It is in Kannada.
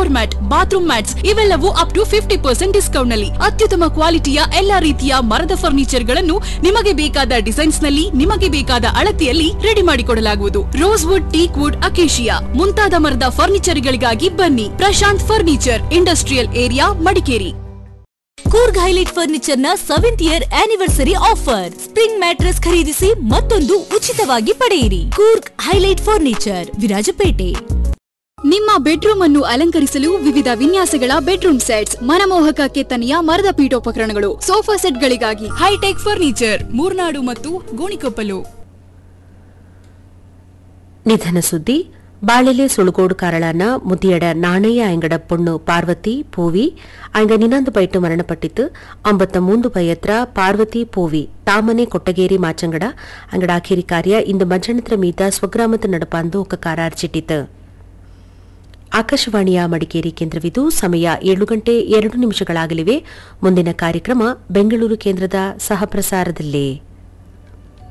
ಡೋರ್ ಮ್ಯಾಟ್ ಬಾತ್ರೂಮ್ ಮ್ಯಾಟ್ಸ್ ಇವೆಲ್ಲವೂ up to fifty percent discount ನಲ್ಲಿ ಅತ್ಯುತ್ತಮ ಕ್ವಾಲಿಟಿಯ ಎಲ್ಲಾ ರೀತಿಯ ಮರದ ಫರ್ನಿಚರ್ ಗಳನ್ನು ನಿಮಗೆ ಬೇಕಾದ ಡಿಸೈನ್ಸ್ ನಲ್ಲಿ ನಿಮಗೆ ಬೇಕಾದ ಅಳತೆಯಲ್ಲಿ ರೆಡಿ ಮಾಡಿಕೊಡಲಾಗುವುದು rose wood teak wood acacia ಮುಂತಾದ ಮರದ ಫರ್ನಿಚರ್ ಗಳಿಗಾಗಿ ಬನ್ನಿ Prashanth furniture industrial area Madikeri Coorg highlight furniture ನ seventh year anniversary offer spring mattress ಖರೀದಿಸಿ ಮತ್ತೊಂದು ಉಚಿತವಾಗಿ ಪಡೆಯಿರಿ ಕೂರ್ಗ್ ಹೈಲೈಟ್ ಫರ್ನಿಚರ್ ವಿರಾಜಪೇಟೆ ನಿಮ್ಮ ಬೆಡ್ರೂಮ್ ಅನ್ನು ಅಲಂಕರಿಸಲು ವಿವಿಧ ವಿನ್ಯಾಸಗಳ ಬೆಡ್ರೂಮ್ ಸೆಟ್ಸ್ ಮನಮೋಹಕ ಕೆತ್ತನೆಯ ಮರದ ಪೀಠೋಪಕರಣಗಳು ಸೋಫಾ ಸೆಟ್ಗಳಿಗಾಗಿ ಹೈಟೆಕ್ ಫರ್ನಿಚರ್ ಮೂರ್ನಾಡು ಮತ್ತು ಗೋಣಿಕೊಪ್ಪಲು ನಿಧನ ಸುದ್ದಿ ಬಾಳೆಲೆ ಸುಳುಗೋಡು ಕಾರಳನ ಮುದಿಯಡ ನಾಣಯ್ಯ ಅಂಗಡ ಪೊಣ್ಣು ಪಾರ್ವತಿ ಪೂವಿ ಅಂಗ ನಿನಂದು ಬೈಟು ಮರಣಪಟ್ಟಿತ್ತು ಅಂಬತ್ತ ಮೂಂದು ಬೈಯತ್ರ ಪಾರ್ವತಿ ಪೂವಿ ತಾಮನೆ ಕೊಟ್ಟಗೇರಿ ಮಾಚಂಗಡ ಅಂಗಡ ಆಖೇರಿ ಕಾರ್ಯ ಇಂದು ಮಜ್ಜನತ್ರ ಮೀದ ಸ್ವಗ್ರಾಮದ ನಡಪಾಂದು ಒಕ್ಕ ಕಾರಾರ್ಚಿಟ್ಟಿತು ಆಕಾಶವಾಣಿಯ ಮಡಿಕೇರಿ ಕೇಂದ್ರವಿದು ಸಮಯ ಏಳು ಗಂಟೆ ಎರಡು ನಿಮಿಷಗಳಾಗಲಿವೆ ಮುಂದಿನ ಕಾರ್ಯಕ್ರಮ ಬೆಂಗಳೂರು ಕೇಂದ್ರದ ಸಹಪ್ರಸಾರದಲ್ಲೇ